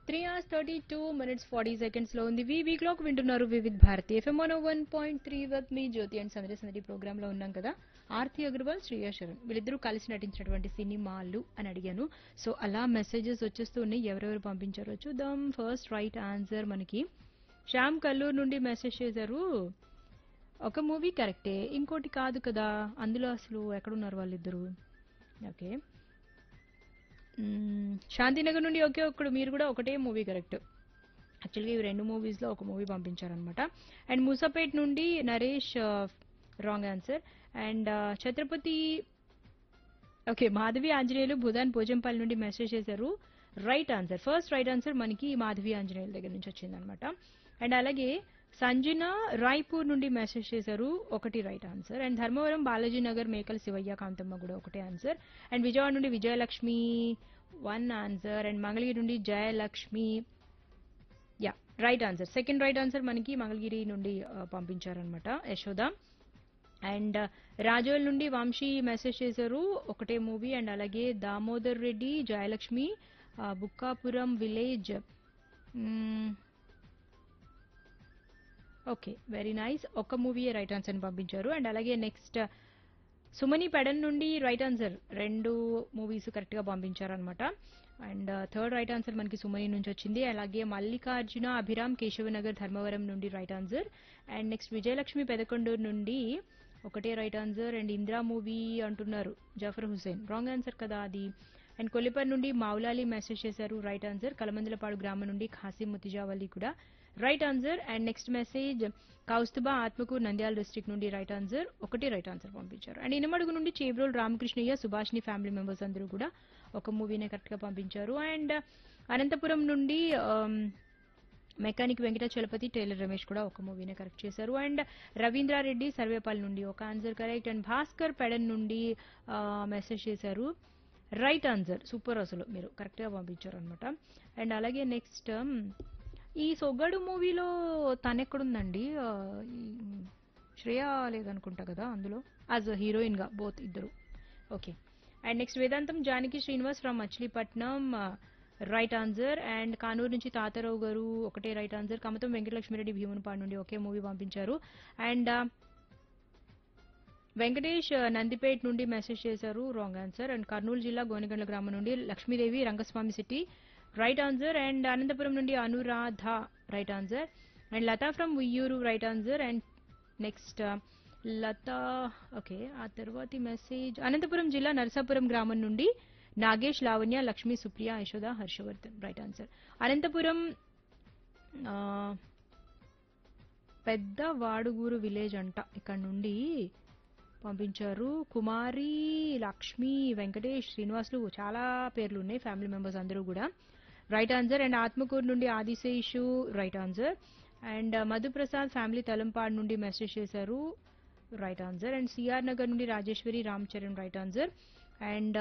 Three hours thirty two minutes forty seconds లో ఉంది వి వీక్ లోకి వింటున్నారు Vividh Bharati FM one one point three వత్ me Jyothi and Sandadi Sandadi programme లో ఉన్నాం కదా ఆర్తి అగర్వాల్ శ్రేయా శరణ్ వీళ్ళిద్దరూ కలిసి నటించినటువంటి సినిమాలు అని అడిగాను సో అలా మెసేజెస్ వచ్చేస్తూ ఉన్నాయి ఎవరెవరు పంపించారో చూద్దాం ఫస్ట్ రైట్ ఆన్సర్ మనకి శ్యామ్ కల్లూరు నుండి మెసేజ్ చేశారు ఒక మూవీ కరెక్టే ఇంకోటి కాదు కదా అందులో అసలు ఎక్కడున్నారు వాళ్ళిద్దరు ఓకే మ్మ్, శాంతినగర్ నుండి ఒకే ఒక్కడు మీరు కూడా ఒకటే మూవీ కరెక్ట్ యాక్చువల్గా ఇవి రెండు మూవీస్లో ఒక మూవీ పంపించారనమాట అండ్ మూసాపేట్ నుండి Naresh wrong answer and Chhatrapati okay Madhavi Anjaneyulu Bhoodan Bhojampalli నుండి మెసేజ్ చేశారు right answer first right answer మనకి మాధవి ఆంజనేయుల దగ్గర నుంచి వచ్చిందనమాట అండ్ అలాగే సంజన రాయ్పూర్ నుండి మెసేజ్ చేశారు ఒకటి right answer and Dharmavaram Balaji Nagar Mekal Shivayya Kanthamma కూడా ఒకటే ఆన్సర్ అండ్ విజయవాడ నుండి Vijayalakshmi one answer and Mangalagiri నుండి Jayalakshmi yeah right answer second right answer మనకి మంగళగిరి నుండి ఆ, పంపించారనమాట యశోద అండ్ రాజోల్ నుండి వంశీ మెసేజ్ చేశారు ఒకటే మూవీ అండ్ అలాగే దామోదర్ రెడ్డి జయలక్ష్మి ఆ, Bukkapuram village hmm, okay very nice ఒక మూవీ రైట్ ఆన్సర్ పంపించారు అండ్ అలాగే నెక్స్ట్ సుమని పెడన్ నుండి రైట్ ఆన్సర్ రెండు మూవీస్ కరెక్ట్గా పంపించారనమాట అండ్ థర్డ్ రైట్ ఆన్సర్ మనకి సుమని నుంచి వచ్చింది అలాగే మల్లికార్జున అభిరామ్ కేశవనగర్ ధర్మవరం నుండి right answer and next Vijayalakshmi Pedakonduru నుండి ఒకటే right answer and Indira movie అంటున్నారు జఫర్ హుసేన్ రాంగ్ ఆన్సర్ కదా అది అండ్ కొల్లిపర్ నుండి మౌలాలి మెసేజ్ చేశారు రైట్ ఆన్సర్ కలమందలపాడు గ్రామం నుండి ఖాసిం ముతిజావల్లి కూడా right answer and next message Kaustubha Atmakuru Nandyala district నుండి రైట్ ఆన్సర్ ఒకటి రైట్ ఆన్సర్ పంపించారు అండ్ ఇనమడుగు నుండి చేబ్రోల్ రామకృష్ణయ్య సుభాష్ని ఫ్యామిలీ మెంబర్స్ అందరూ కూడా ఒక మూవీనే కరెక్ట్గా పంపించారు అండ్ అనంతపురం నుండి um, mechanic Venkatachalapathi tailor Ramesh కూడా ఒక మూవీనే కరెక్ట్ చేశారు అండ్ రవీంద్రారెడ్డి సర్వేపల్లి నుండి ఒక answer correct and Bhaskar Pedan నుండి మెసేజ్ చేశారు రైట్ ఆన్సర్ సూపర్ అసలు మీరు కరెక్ట్గా పంపించారు అనమాట అండ్ అలాగే నెక్స్ట్ ఈ సొగ్గడు మూవీలో తను ఎక్కడుందండి ఆ, ఈ శ్రేయ లేదనుకుంటా కదా అందులో యాజ్ హీరోయిన్గా బోత్ ఇద్దరు okay and next Vedantam Janaki Srinivas from Machilipatnam right answer and Kanuru నుంచి తాతారావు గారు ఒకటే రైట్ ఆన్సర్ కమతం వెంకటలక్ష్మిరెడ్డి భీమునిపాడు నుండి ఒకే మూవీ పంపించారు అండ్ వెంకటేష్ ఆ, నందిపేట్ నుండి మెసేజ్ చేశారు రాంగ్ ఆన్సర్ అండ్ కర్నూలు జిల్లా గోనగండ్ల గ్రామం నుండి Lakshmi Devi Rangaswamy city right answer and Anantapuram నుండి Anuradha right answer and Latha from Uyyuru right answer and next Latha okay ఆ తర్వాతి మెసేజ్ అనంతపురం జిల్లా నరసాపురం గ్రామం నుండి నాగేష్ లావణ్య లక్ష్మీ సుప్రియ యశోద హర్షవర్ధన్ రైట్ ఆన్సర్ అనంతపురం ఆ, పెద్ద వాడుగూరు విలేజ్ అంట ఇక్కడ నుండి పంపించారు కుమారి లక్ష్మి వెంకటేష్ శ్రీనివాసులు చాలా పేర్లు ఉన్నాయి ఫ్యామిలీ మెంబర్స్ అందరూ కూడా రైట్ ఆన్సర్ అండ్ ఆత్మకూరు నుండి Adiseshu right answer and Madhuprasad family Talampadu నుండి మెసేజ్ చేశారు right answer and CR Nagar నుండి Rajeshwari Ram Charan right answer and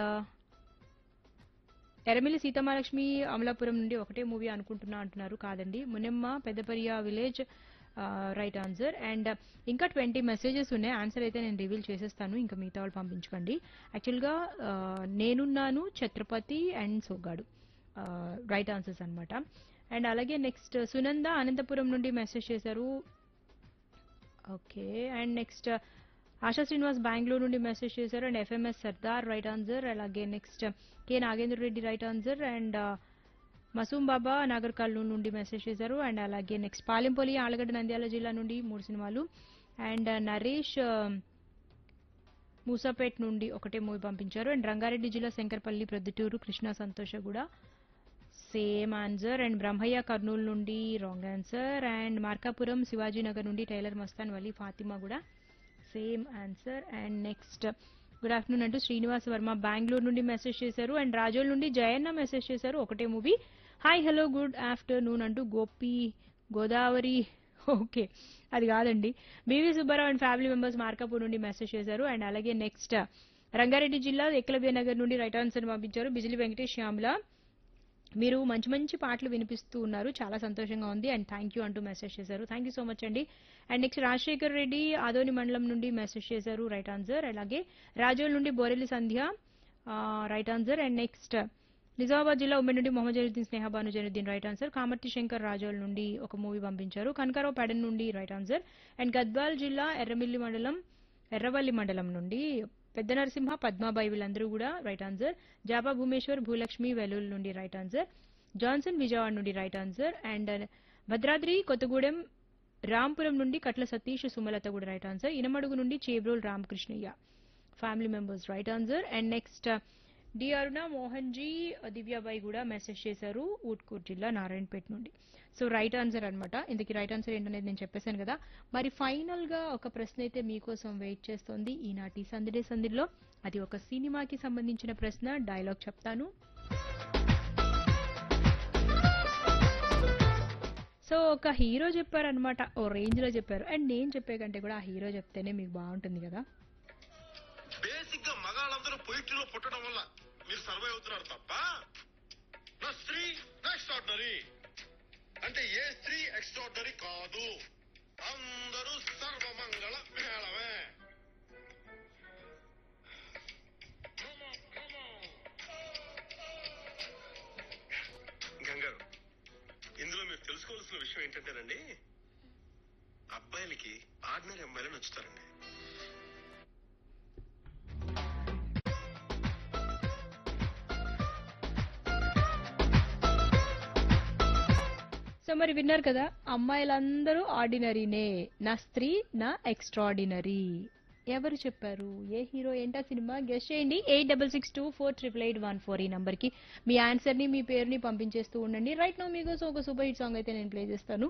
Eramili Seethamalakshmi Amalapuram నుండి ఒకటే మూవీ అనుకుంటున్నా అంటున్నారు కాదండి Munemma Peddapariya village right answer and ఇంకా ట్వంటీ మెసేజెస్ ఉన్నాయి ఆన్సర్ అయితే నేను రివీల్ చేసేస్తాను ఇంకా మిగతా వాళ్ళు పంపించుకోండి యాక్చువల్గా ఆ, నేనున్నాను Chhatrapati and Sogadu right answers అన్నమాట అండ్ అలాగే నెక్స్ట్ సునంద అనంతపురం నుండి మెసేజ్ చేశారు okay and next Asha Srinivas Bengaluru నుండి మెసేజ్ చేశారు and FMS Sardar right answer అలాగే next K Nagendra Reddy right answer and Masoom Baba Nagar Kurnool నుండి మెసేజ్ చేశారు అండ్ అలాగే నెక్స్ట్ పాలెంపల్లి ఆలగడ్డ నంద్యాల జిల్లా నుండి మూడు సినిమాలు అండ్ నరేష్ ఆ, మూసాపేట్ నుండి ఒకటే మూవీ పంపించారు అండ్ రంగారెడ్డి జిల్లా శంకర్పల్లి ప్రొద్దుటూరు కృష్ణా సంతోష కూడా same answer and Brahmayya Kurnool నుండి wrong answer and Markapuram Shivajinagar నుండి టైలర్ మస్తాన్ వలి ఫాతిమా కూడా same answer and next good afternoon అంటూ శ్రీనివాస్ వర్మ బెంగళూరు నుండి మెసేజ్ చేశారు అండ్ రాజోల్ నుండి జయన్న మెసేజ్ చేశారు ఒకటే movie hi hello good afternoon అంటూ గోపి గోదావరి ఓకే అది కాదండి BV Subbarao and family members Markapur నుండి మెసేజ్ చేశారు అండ్ అలాగే నెక్స్ట్ రంగారెడ్డి జిల్లా ఎక్కలవ్య నగర్ నుండి రైట్ ఆన్సర్ పంపించారు బిజిలి వెంకటేష్ శ్యామ్ల మీరు మంచి మంచి పాటలు వినిపిస్తూ ఉన్నారు చాలా సంతోషంగా ఉంది అండ్ థ్యాంక్ యూ అంటూ మెసేజ్ చేశారు థ్యాంక్ యూ సో మచ్ అండి అండ్ నెక్స్ట్ రాజశేఖర్ రెడ్డి ఆదోని మండలం నుండి మెసేజ్ చేశారు రైట్ ఆన్సర్ అలాగే రాజోల్ నుండి Borelli Sandhya right answer and next Nizamabad జిల్లా ఉమ్మెడి నుండి మొహమ్మద్ జైనుద్దీన్ స్నేహ భాను జైనుద్దీన్ రైట్ ఆన్సర్ కామర్తి శంకర్ రాజోల్ నుండి ఒక మూవీ పంపించారు కనకారావు పెడన్ నుండి రైట్ ఆన్సర్ అండ్ గద్వాల్ జిల్లా ఎర్రమిల్లి మండలం ఎర్రవల్లి మండలం నుండి పెద్ద నరసింహ పద్మాబాయి వీళ్ళందరూ కూడా రైట్ ఆన్సర్ జాబా భూమేశ్వర్ భూలక్ష్మి వెలూల్ నుండి రైట్ ఆన్సర్ జాన్సన్ విజయవాడ నుండి right answer and Bhadradri Kothagudem Rampuram నుండి కట్ల సతీష్ సుమలత కూడా రైట్ ఆన్సర్ ఇనమడుగు నుండి Chebrol Ramakrishnayya family members right answer and next D Aruna Mohan G Divyabai కూడా మెసేజ్ చేశారు ఊట్కూర్ జిల్లా నారాయణపేట నుండి సో రైట్ ఆన్సర్ అన్నమాట ఇందుకు రైట్ ఆన్సర్ ఏంటనేది నేను చెప్పేశాను కదా మరి ఫైనల్ గా ఒక ప్రశ్న అయితే మీకోసం వెయిట్ చేస్తోంది ఈనాటి సందడే సందిలో అది ఒక సినిమాకి సంబంధించిన ప్రశ్న డైలాగ్ చెప్తాను సో ఒక హీరో చెప్పారనమాట ఓ రేంజ్ లో చెప్పారు అండ్ నేను చెప్పే కంటే కూడా ఆ హీరో చెప్తేనే మీకు బాగుంటుంది కదా బేసిక్ గా మగాళ్ళందరూ పొయిట్రీలో పుట్టడం వల్ల మీరు సర్వే అవుతున్నారు తప్ప నా స్త్రీ ఎక్స్ట్రాడినరీ అంటే ఏ స్త్రీ ఎక్స్ట్రాడినరీ కాదు అందరూ సర్వమంగళ మేళమే Come on, come on. గంగారు ఇందులో మీరు తెలుసుకోవాల్సిన విషయం ఏంటంటేనండి అబ్బాయిలకి ఆర్డినరీ అమ్మాయిలు నచ్చుతారండి సో మరి విన్నారు కదా అమ్మాయిలందరూ ఆర్డినరీనే నా స్త్రీ నా ఎక్స్ట్రాడినరీ ఎవరు చెప్పారు ఏ హీరో ఏంటా సినిమా గెస్ట్ చేయండి eight double six two four triple eight one four ఈ నంబర్ కి మీ ఆన్సర్ ని మీ పేరుని పంపించేస్తూ ఉండండి రైట్ నో మీకోసం ఒక సూపర్ హిట్ సాంగ్ అయితే నేను ప్లే చేస్తాను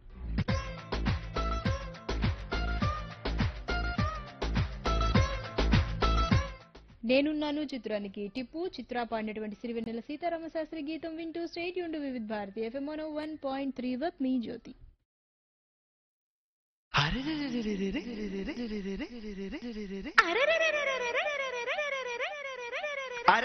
నేనున్నాను చిత్రానికి టిప్పు చిత్ర పాడినటువంటి సిరివెన్నెల సీతారామ శాస్త్రి గీతం వింటూ స్టేట్ యూన్ Vividh Bharati FM one point three వత్ మీ జ్యోతి అరే